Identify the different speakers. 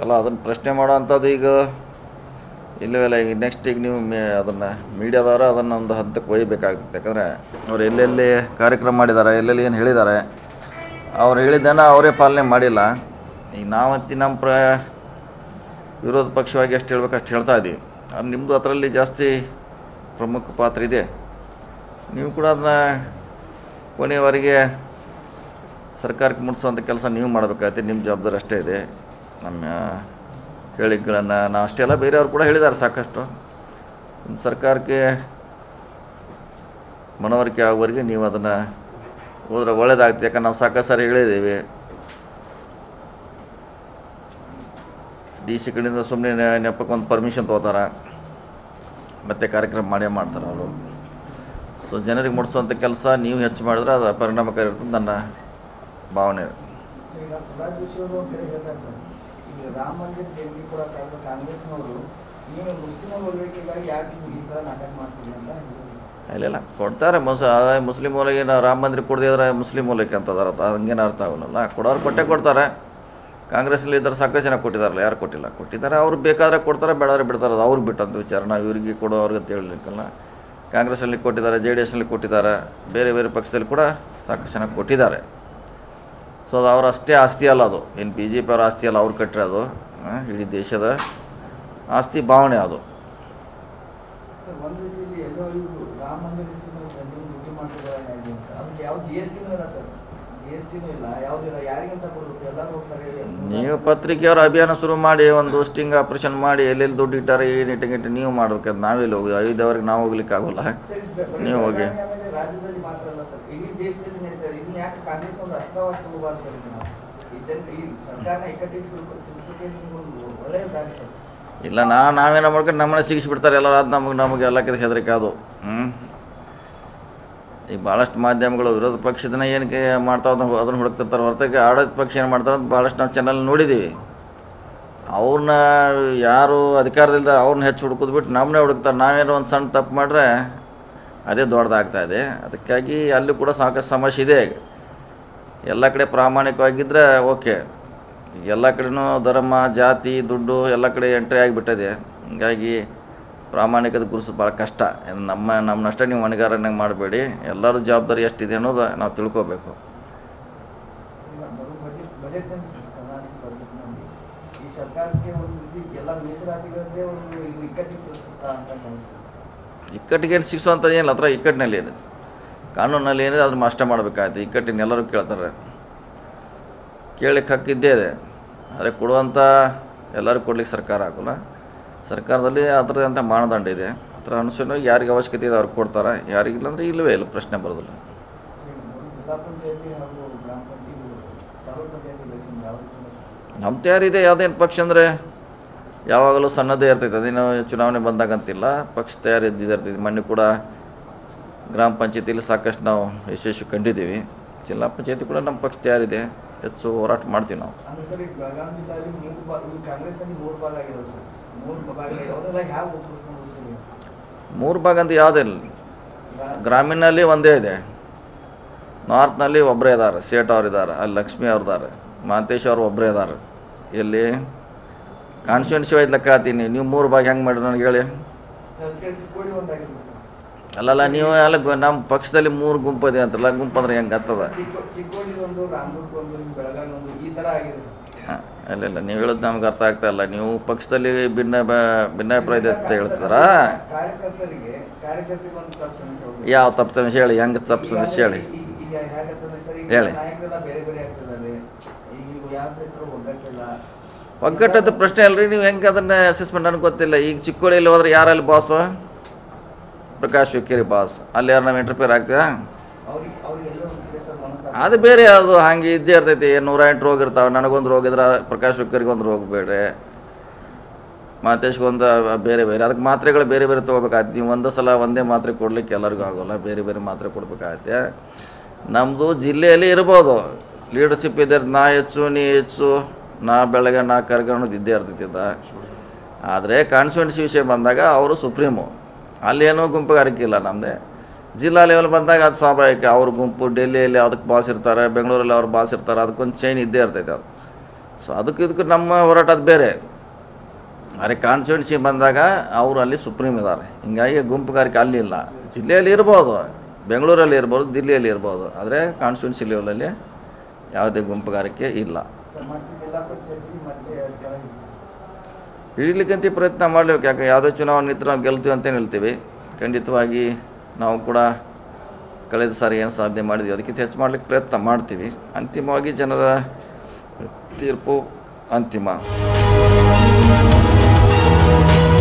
Speaker 1: ಅಲ್ಲ ಅದನ್ನು ಪ್ರಶ್ನೆ ಮಾಡೋ ಅಂಥದ್ದು ಈಗ ಇಲ್ಲವಲ್ಲ ಈಗ ನೆಕ್ಸ್ಟ್ ಈಗ ನೀವು ಮೇ ಅದನ್ನು ಮೀಡಿಯಾದವರು ಅದನ್ನು ಒಂದು ಹಂತಕ್ಕೆ ಒಯ್ಯಬೇಕಾಗುತ್ತೆ ಯಾಕಂದರೆ ಅವ್ರು ಎಲ್ಲೆಲ್ಲಿ ಕಾರ್ಯಕ್ರಮ ಮಾಡಿದ್ದಾರೆ ಎಲ್ಲೆಲ್ಲಿ ಏನು ಹೇಳಿದ್ದಾರೆ ಅವ್ರು ಹೇಳಿದ್ದನ್ನು ಅವರೇ ಪಾಲನೆ ಮಾಡಿಲ್ಲ ಈಗ ನಾವಂತಿ ನಮ್ಮ ಪ್ರ ವಿರೋಧ ಪಕ್ಷವಾಗಿ ಎಷ್ಟು ಹೇಳ್ಬೇಕು ಅಷ್ಟು ಹೇಳ್ತಾ ಇದ್ದೀವಿ ಅದು ನಿಮ್ಮದು ಅದರಲ್ಲಿ ಜಾಸ್ತಿ ಪ್ರಮುಖ ಪಾತ್ರ ಇದೆ ನೀವು ಕೂಡ ಅದನ್ನ ಕೊನೆಯವರೆಗೆ ಸರ್ಕಾರಕ್ಕೆ ಮುಟ್ಟಿಸುವಂಥ ಕೆಲಸ ನೀವು ಮಾಡಬೇಕಾಗತ್ತೆ ನಿಮ್ಮ ಜವಾಬ್ದಾರಿ ಅಷ್ಟೇ ಇದೆ ನಮ್ಮ ಹೇಳಿಕೆಗಳನ್ನು ನಾವು ಅಷ್ಟೇ ಅಲ್ಲ ಬೇರೆಯವರು ಕೂಡ ಹೇಳಿದ್ದಾರೆ ಸಾಕಷ್ಟು ಇನ್ನು ಸರ್ಕಾರಕ್ಕೆ ಮನವರಿಕೆ ಆಗುವವರೆಗೆ ನೀವು ಅದನ್ನು ಹೋದ್ರೆ ಒಳ್ಳೇದಾಗ್ತದೆ ಯಾಕಂದ್ರೆ ನಾವು ಸಾಕಷ್ಟು ಸಾರಿ ಹೇಳಿದ್ದೀವಿ ಡಿ ಸಿ ಕಡೆಯಿಂದ ಸುಮ್ಮನೆ ನೆಪಕ್ಕೆ ಒಂದು ಪರ್ಮಿಷನ್ ತೊಗೋತಾರೆ ಮತ್ತೆ ಕಾರ್ಯಕ್ರಮ ಮಾಡೇ ಮಾಡ್ತಾರೆ ಅವರು ಸೊ ಜನರಿಗೆ ಮುಟ್ಟಿಸುವಂಥ ಕೆಲಸ ನೀವು ಹೆಚ್ಚು ಮಾಡಿದ್ರೆ ಅದು ಪರಿಣಾಮಕಾರಿ ಇರ್ತದೆ ನನ್ನ ಭಾವನೆ
Speaker 2: ಈಗ ಪ್ರಹ್ಲಾದ್ ಜೋಶಿ ಅವರು ಒಂದು ಕಡೆ ಹೇಳ್ತಾರೆ ಸರ್ ಈಗ ರಾಮ ಮಂದಿರ ದೇಣಿಗೆ ಕೊಡೋಕ್ಕಾಗಲ್ಲ ಕಾಂಗ್ರೆಸ್ನವರು ನೀವು ಮುಸ್ಲಿಮರ ಒಲವಿಕೆಗಾಗಿ ಯಾಕೆ ನೀವು ಈ ಥರ ನಾಟಕ ಮಾಡ್ತೀರಿ ಅಂತ ಹೇಳಿದ್ರು.
Speaker 1: ಇಲ್ಲ ಇಲ್ಲ ಕೊಡ್ತಾರೆ ಮುಸ್ ಅದೇ ಮುಸ್ಲಿಂ ಮೂಲೆಗೆ ನಾವು ರಾಮ ಮಂದಿರ ಕೊಡದಿದ್ರೆ ಮುಸ್ಲಿಂ ಮೂಲೆಗೆ ಅಂತ ಅದಾರ ಹಂಗೇನು ಅರ್ಥ ಆಗಲ್ಲ ಕೊಡೋರು ಕೊಟ್ಟೆ ಕೊಡ್ತಾರೆ ಕಾಂಗ್ರೆಸ್ಸಲ್ಲಿ ಇದ್ದಾರೆ ಸಾಕಷ್ಟು ಜನ ಕೊಟ್ಟಿದ್ದಾರಲ್ಲ ಯಾರು ಕೊಟ್ಟಿಲ್ಲ ಕೊಟ್ಟಿದ್ದಾರೆ ಅವ್ರು ಬೇಕಾದ್ರೆ ಕೊಡ್ತಾರೆ ಬೇಡಾದ್ರೆ ಬಿಡ್ತಾರೆ ಅದು ಅವ್ರಿಗೆ ಬಿಟ್ಟಂತ ವಿಚಾರ ನಾವು ಇವರಿಗೆ ಕೊಡೋ ಅವ್ರಿಗೆ ಅಂತ ಹೇಳಲಿಕ್ಕಲ್ಲ ಕಾಂಗ್ರೆಸ್ಸಲ್ಲಿ ಕೊಟ್ಟಿದ್ದಾರೆ ಜೆ ಡಿ ಎಸ್ನಲ್ಲಿ ಕೊಟ್ಟಿದ್ದಾರೆ ಬೇರೆ ಬೇರೆ ಪಕ್ಷದಲ್ಲಿ ಕೂಡ ಸಾಕಷ್ಟು ಜನ ಕೊಟ್ಟಿದ್ದಾರೆ ಸೊ ಅದು ಅವ್ರ ಅಷ್ಟೇ ಆಸ್ತಿ ಅಲ್ಲ ಅದು ಏನು ಬಿ ಜೆ ಪಿ ಅವ್ರ ಆಸ್ತಿ ಅಲ್ಲ ಅವ್ರು ಕಟ್ಟಿರೋದು ಆ, ಇಡೀ ದೇಶದ ಆಸ್ತಿ ಭಾವನೆ ಅದು
Speaker 2: ಸರ್ ಒಂದು ರೀತಿಯಲ್ಲಿ ಎಲ್ಲೋ ಇವರು ರಾಮ ಮಂದಿರ ಹೆಸರಿನಲ್ಲಿ ಜನರು ಲೂಟಿ ಮಾಡ್ತಿದ್ದಾರೆ ಹೇಗೆ ಅಂತ ಅದಕ್ಕೆ ಯಾವ ಜಿ ಎಸ್ ಟಿನೂ ಇಲ್ಲ ಸರ್ ಜಿ ಎಸ್ ಟಿನೂ ಇಲ್ಲ ಯಾವುದಿಲ್ಲ ಯಾರಿಗಂತ ಕೊಡಬೇಕು ಎಲ್ಲರೂ ಹೋಗ್ತಾರೆ
Speaker 1: ನೀವು ಪತ್ರಿಕೆಯವರು ಅಭಿಯಾನ ಶುರು ಮಾಡಿ ಒಂದು ಸ್ಟಿಂಗ್ ಆಪರೇಷನ್ ಮಾಡಿ ಎಲ್ಲೆಲ್ಲಿ ದುಡ್ಡು ಇಟ್ಟಾರೆ ಏನು ಇಟ್ಟಿಗೆ ನೀವು ಮಾಡ್ಬೇಕು ನಾವೆಲ್ಲಿ ಹೋಗಿ ಐದವರೆಗೆ ನಾವು ಹೋಗ್ಲಿಕ್ಕೆ ಆಗೋಲ್ಲ
Speaker 2: ಸರ್, ಬೆ- ಬರೀ
Speaker 1: ನೀವು ಹೋಗಿ.
Speaker 2: ಬೆಳಗಾವಿ ಆಮೇಲೆ ರಾಜ್ಯದಲ್ಲಿ ಮಾತ್ರ ಅಲ್ಲ ಸರ್ ಇಡೀ ದೇಶದಲ್ಲಿ ನಡೀತಾರೆ ಇದನ್ನ ಯಾಕೆ ಕಾಂಗ್ರೆಸ್ ಒಂದು ಅಸ್ತ್ರವಾಗಿ ತಗೋಬಾರ್ದು ಸರ್ ಇದನ್ನ ಈ ಜನ ಈ ಸರ್ಕಾರನ ಇಕ್ಕಟ್ಟಿಗೆ ಸಿಲುಕ- ಸಿಲುಕಿಸೋಕೆ ನಿಮ್ಗೊಂದು ಒಳ್ಳೆಯ ದಾರಿ ಸರ್
Speaker 1: ಇಲ್ಲ ನಾ ನಾವೇನೋ ಮಾಡ್ಕೊಂಡು ನಮ್ಮನ್ನ ಸಿಗಿಸ್ಬಿಡ್ತಾರೆ ಎಲ್ಲರೂ ಅದು ನಮಗೆ ನಮಗೆ ಎಲ್ಲಕ್ಕಿಂತ ಹೆದರಿಕೆ ಅದು ಹ್ಞೂ ಈಗ ಭಾಳಷ್ಟು ಮಾಧ್ಯಮಗಳು ವಿರೋಧ ಪಕ್ಷದನ್ನ ಏನಕ್ಕೆ ಮಾಡ್ತಾವ ಅದನ್ನ ಅದನ್ನು ಹುಡುಕ್ತಿರ್ತಾರೆ ಹೊರತಾಗಿ ಆಡಳಿತ ಪಕ್ಷ ಏನು ಮಾಡ್ತಾರೆ ಅಂತ ಭಾಳಷ್ಟು ನಾವು ಚಾನಲ್ ನೋಡಿದ್ದೀವಿ ಅವ್ರನ್ನ ಯಾರು ಅಧಿಕಾರದಿಂದ ಅವ್ರನ್ನ ಹೆಚ್ಚು ಹುಡುಕೋದು ಬಿಟ್ಟು ನಮ್ಮನ್ನೇ ಹುಡುಕ್ತಾರೆ ನಾವೇನೋ ಒಂದು ಸಣ್ಣ ತಪ್ಪು ಮಾಡಿದ್ರೆ ಅದೇ ದೊಡ್ಡದಾಗ್ತಾ ಇದೆ ಅದಕ್ಕಾಗಿ ಅಲ್ಲಿ ಕೂಡ ಸಾಕಷ್ಟು ಸಮಸ್ಯೆ ಇದೆ ಎಲ್ಲ ಕಡೆ ಪ್ರಾಮಾಣಿಕವಾಗಿದ್ದರೆ ಓಕೆ ಎಲ್ಲ ಕಡೆನೂ ಧರ್ಮ ಜಾತಿ ದುಡ್ಡು ಎಲ್ಲ ಕಡೆ ಎಂಟ್ರಿ ಆಗಿಬಿಟ್ಟಿದೆ ಹೀಗಾಗಿ ಪ್ರಾಮಾಣಿಕತೆ ಗುರುಸೋದು ಭಾಳ ಕಷ್ಟ ಇನ್ನು ನಮ್ಮ ನಮ್ಮನ್ನಷ್ಟೇ ನೀವು ಹೊಣೆಗಾರನಾಗ ಮಾಡಬೇಡಿ ಎಲ್ಲರೂ ಜವಾಬ್ದಾರಿ ಎಷ್ಟಿದೆ ಅನ್ನೋದು ನಾವು ತಿಳ್ಕೊಬೇಕು
Speaker 2: ಇಲ್ಲ, ಬರೋ ಬಜೆಟ್ ಬಜೆಟ್ನಲ್ಲಿ ಸರ್ ಕರ್ನಾಟಕ ಬಜೆಟ್ನಲ್ಲಿ ಈ ಸರ್ಕಾರಕ್ಕೆ ಒಂದು ರೀತಿ ಎಲ್ಲ ಮೀಸಲಾತಿಗಳದ್ದೇ ಒಂದು ಇದು ಇಕ್ಕಟ್ಟಿಗೆ ಸಿಲುಕುತ್ತಾ ಅಂತ ಕಾಣುತ್ತೆ.
Speaker 1: ಇಕ್ಕಟ್ಟಿಗೆ ಏನು ಶಿಕ್ಷುವಂಥದ್ದು ಏನಿಲ್ಲ ಹತ್ರ ಇಕ್ಕಟ್ಟಿನಲ್ಲಿ ಏನಿದೆ ಕಾನೂನಲ್ಲಿ ಏನಿದೆ ಅದನ್ನ ಅಷ್ಟೇ ಮಾಡಬೇಕಾಯ್ತು ಇಕ್ಕಟ್ಟಿನ ಎಲ್ಲರೂ ಕೇಳ್ತಾರೆ ಕೇಳಲಿಕ್ಕೆ ಹಕ್ಕಿದ್ದೇ ಇದೆ ಆದರೆ ಕೊಡುವಂಥ ಎಲ್ಲರೂ ಕೊಡ್ಲಿಕ್ಕೆ ಸರ್ಕಾರ ಆಗೋಲ್ಲ ಸರ್ಕಾರದಲ್ಲಿ ಅದರದೇ ಅಂತ ಮಾನದಂಡ ಇದೆ ಅದರ ಅನುಸಾರವಾಗಿ ಯಾರಿಗೆ ಅವಶ್ಯಕತೆ ಇದೆ ಅವ್ರಿಗೆ ಕೊಡ್ತಾರೆ ಯಾರಿಗಿಲ್ಲ ಅಂದರೆ ಇಲ್ಲವೇ ಇಲ್ಲ ಪ್ರಶ್ನೆ ಬರೋದಿಲ್ಲ
Speaker 2: ಸರಿ, ಮೂರು ಜಿಲ್ಲಾ ಪಂಚಾಯತಿ ಹಾಗೂ ಗ್ರಾಮ ಪಂಚಾಯತಿ ತಾಲೂಕು ಪಂಚಾಯತಿ ಎಲೆಕ್ಷನ್ ಯಾವ ರೀತಿ ನಡೆಯುತ್ತೆ?
Speaker 1: ನಮ್ಮ ತಯಾರಿದೆ ಯಾವುದೇನು ಪಕ್ಷ ಅಂದರೆ ಯಾವಾಗಲೂ ಸಣ್ಣದೇ ಇರ್ತೈತೆ ಅದೇನು ಚುನಾವಣೆ ಬಂದಾಗಂತಿಲ್ಲ ಪಕ್ಷ ತಯಾರಿ ಇದ್ದಿದ್ದೇ ಇರ್ತೈತಿ ಮೊನ್ನೆ ಕೂಡ ಗ್ರಾಮ ಪಂಚಾಯತಿಲಿ ಸಾಕಷ್ಟು ನಾವು ಯಶಸ್ವಿ ಕಂಡಿದ್ದೀವಿ ಜಿಲ್ಲಾ ಪಂಚಾಯತಿ ಕೂಡ ನಮ್ಮ ಪಕ್ಷ ತಯಾರಿದೆ ಹೆಚ್ಚು ಹೋರಾಟ ಮಾಡ್ತೀವಿ ನಾವು
Speaker 2: ಅಂದ್ರೆ ಸರ್ ಈಗ ಬೆಳಗಾವಿ ಜಿಲ್ಲೆಯಲ್ಲಿ ಮೂರು ಭಾಗ ಈ ಕಾಂಗ್ರೆಸ್ನಲ್ಲಿ ಮೂರು ಭಾಗ ಆಗಿದಾವೆ ಸರ್ ಮೂರು ಭಾಗ ಆಗಿದಾವೆ. ಅವರೆಲ್ಲ ಯಾವ ಒಪ್ಪಿಸ್ಕೊಂಡು ಹೋಗ್ತೀವಿ
Speaker 1: ಮೂರು ಭಾಗ ಅಂತ ಯಾವುದೇ ಇಲ್ಲ ಗ್ರಾಮೀಣಲ್ಲಿ ಒಂದೇ ಇದೆ ನಾರ್ತ್ನಲ್ಲಿ ಒಬ್ಬರೇ ಇದ್ದಾರೆ ಸೇಟ್ ಅವ್ರು ಇದ್ದಾರೆ ಅಲ್ಲಿ ಲಕ್ಷ್ಮಿ ಅವ್ರು ಇದ್ದಾರೆ ಮಹಾಂತೇಶ್ ಅವ್ರು ಒಬ್ಬರೇ ಇದ್ದಾರೆ ಎಲ್ಲಿ ಕಾನ್ಸ್ಟಿಟ್ಯೂನ್ಸಿ ವೈಸ್ ಲೆಕ್ಕ ಹಾಕ್ತೀನಿ ನೀವು ಮೂರು ಭಾಗ ಹೆಂಗೆ ಮಾಡಿರಿ ನನಗೆ ಹೇಳಿ
Speaker 2: ಚಿಕ್ಕೋಡಿ ಒಂದಾಗಿರ್ಬೋದು ಸರ್
Speaker 1: ಅಲ್ಲಲ್ಲ ನೀವು ಎಲ್ಲ ಗು- ನಮ್ಮ ಪಕ್ಷದಲ್ಲಿ ಮೂರು ಗುಂಪು ಇದೆ ಅಂತಲ್ಲ ಗುಂಪು ಅಂದ್ರೆ ಹೆಂಗೆ ಆಗ್ತದ
Speaker 2: ಚಿಕ್ಕೋ ಚಿಕ್ಕೋಡಿ ಒಂದು ರಾಮದುರ್ಗ ಒಂದು ನಿಮ್ಮ ಬೆಳಗಾವಿ ಒಂದು ಈ ತರ ಆಗಿದೆ ಸರ್
Speaker 1: ಹಾಂ ಇಲ್ಲ ಇಲ್ಲ ನೀವು ಹೇಳೋದು ನಮ್ಗೆ ಅರ್ಥ ಆಗ್ತಾ ಇಲ್ಲ ನೀವು ಪಕ್ಷದಲ್ಲಿ ಭಿನ್ನ ಬ- ಭಿನ್ನಾಭಿಪ್ರಾಯ ಇದೆ ಅಂತ ಹೇಳ್ತಾರಾ
Speaker 2: ಕಾರ್ಯಕರ್ತರಿಗೆ ಕಾರ್ಯಕರ್ತರಿಗೆ ಒಂದು ತಪ್ಪು ಸಮಸ್ಯೆ ಹೋಗುತ್ತೆ.
Speaker 1: ಯಾವ ತಪ್ಪು ಸಮಸ್ಯೆ ಹೇಳಿ ಹೆಂಗೆ ತಪ್ಪು
Speaker 2: ಈಗ
Speaker 1: ಸಮಸ್ಯೆ ಹೇಳಿ
Speaker 2: ಈಗ- ಈಗ- ಈಗ ಹೇಗಂತಂದ್ರೆ ಸರ್ ಈಗ
Speaker 1: ಹೇಳಿ.
Speaker 2: ನಾಯಕರೆಲ್ಲ ಬೇರೆ ಬೇರೆ ಆಗ್ತಿದ್ದಾರೆ ಈಗ ನೀವು ಯಾವ ಹತ್ರ ಒಗ್ಗಟ್ಟಿಲ್ಲ
Speaker 1: ಒಗ್ಗಟ್ಟದ ಪ್ರಶ್ನೆ ಅಲ್ರಿ ನೀವು ಹೆಂಗೆ ಅದನ್ನ ಅಸೆಸ್ಮೆಂಟ್ ನನಗೆ ಗೊತ್ತಿಲ್ಲ ಈಗ ಚಿಕ್ಕೋಡಿಯಲ್ಲಿ ಹೋದ್ರೆ ಯಾರಲ್ಲಿ ಬಾಸ್ ಪ್ರಕಾಶ್ ಹುಕ್ಕೇರಿ ಬಾಸ್ ಅಲ್ಲಿ ಯಾರು ನಾವು ಇಂಟರ್ಫಿಯರ್ ಆಗ್ತೀರಾ
Speaker 2: ಅವ್ರಿಗೆ ಅವ್ರಿಗೆಲ್ಲ ಒಂದು ಕಡೆ ಸರ್ ಮನಸ್ತಾಪ
Speaker 1: ಅದು ಬೇರೆ ಅದು ಹಾಗೆ ಇದ್ದೇ ಇರ್ತೈತಿ ನೂರ ಎಂಟು ರೋಗ ಇರ್ತಾವೆ ನನಗೊಂದು ರೋಗ ಇದ್ರೆ ಪ್ರಕಾಶ್ ಹುಕ್ಕೇರಿಗೆ ಒಂದು ರೋಗ ಬೇರೆ ಮಾತೇಶ್ಗೊಂದು ಬೇರೆ ಬೇರೆ ಅದಕ್ಕೆ ಮಾತ್ರೆಗಳು ಬೇರೆ ಬೇರೆ ತೊಗೋಬೇಕಾಗತ್ತೆ ನೀವು ಒಂದು ಸಲ ಒಂದೇ ಮಾತ್ರೆ ಕೊಡ್ಲಿಕ್ಕೆ ಎಲ್ಲರಿಗೂ ಆಗೋಲ್ಲ ಬೇರೆ ಬೇರೆ ಮಾತ್ರೆ ಕೊಡಬೇಕಾಗತ್ತೆ ನಮ್ಮದು ಜಿಲ್ಲೆಯಲ್ಲಿ ಇರ್ಬೋದು ಲೀಡರ್ಶಿಪ್ ಇದೆ ನಾ ಹೆಚ್ಚು ನೀ ಹೆಚ್ಚು ನಾ ಬೆಳಗ್ಗೆ ನಾ ಕರ್ಗ ಅನ್ನೋದು ಇದ್ದೇ ಇರ್ತೈತಿದ್ದ ಆದರೆ ಕಾನ್ಸ್ಟಿಟ್ಯೂನ್ಸಿ ವಿಷಯ ಬಂದಾಗ ಅವರು ಸುಪ್ರೀಮು ಅಲ್ಲೇನೋ ಗುಂಪುಗಾರಿಕೆ ಇಲ್ಲ ನಮ್ಮದೇ ಜಿಲ್ಲಾ ಲೆವೆಲ್ ಬಂದಾಗ ಅದು ಸ್ವಾಭಾವಿಕ ಅವ್ರ ಗುಂಪು ಡೆಲ್ಲಿಯಲ್ಲಿ ಅದಕ್ಕೆ ಬಾಸ್ ಇರ್ತಾರೆ ಬೆಂಗಳೂರಲ್ಲಿ ಅವ್ರ ಬಾಸ್ ಇರ್ತಾರೆ ಅದಕ್ಕೊಂದು ಚೈನ್ ಇದ್ದೇ ಇರ್ತೈತೆ ಅದು ಸೊ ಸೊ ಅದಕ್ಕೆ ಇದಕ್ಕೆ ನಮ್ಮ ಹೋರಾಟ ಅದು ಬೇರೆ ಆದರೆ ಕಾನ್ಸ್ಟಿಟ್ಯೂನ್ಸಿ ಬಂದಾಗ ಅವರು ಅಲ್ಲಿ ಸುಪ್ರೀಂ ಇದ್ದಾರೆ ಹಿಂಗಾಗಿ ಗುಂಪುಗಾರಿಕೆ ಅಲ್ಲಿ ಇಲ್ಲ ಜಿಲ್ಲೆಯಲ್ಲಿ ಇರ್ಬೋದು ಬೆಂಗಳೂರಲ್ಲಿ ಇರ್ಬೋದು ದಿಲ್ಲಿಯಲ್ಲಿ ಇರ್ಬೋದು ಆದರೆ ಕಾನ್ಸ್ಟಿಟ್ಯೂನ್ಸಿ ಲೆವೆಲಲ್ಲಿ ಯಾವುದೇ ಗುಂಪುಗಾರಿಕೆ ಇಲ್ಲ
Speaker 2: ಸರ್ ಮತ್ತೆ ಜಿಲ್ಲಾ ಪಂಚಾಯತಿ ಮತ್ತೆ ಕೆಳಗೆ
Speaker 1: ಹಿಡಿಲಿಕ್ಕಂತ ಪ್ರಯತ್ನ ಮಾಡಬೇಕು ಯಾಕೆ ಯಾವುದೇ ಚುನಾವಣೆ ನಿಂತು ನಾವು ಗೆಲ್ತೀವಿ ಅಂತ ಹೇಳ್ತೀವಿ ಖಂಡಿತವಾಗಿ ನಾವು ಕೂಡ ಕಳೆದ ಸಾರಿ ಏನು ಸಾಧನೆ ಮಾಡಿದ್ವಿ ಅದಕ್ಕಿಂತ ಹೆಚ್ಚು ಮಾಡಲಿಕ್ಕೆ ಪ್ರಯತ್ನ ಮಾಡ್ತೀವಿ ಅಂತಿಮವಾಗಿ ಜನರ ತೀರ್ಪು ಅಂತಿಮ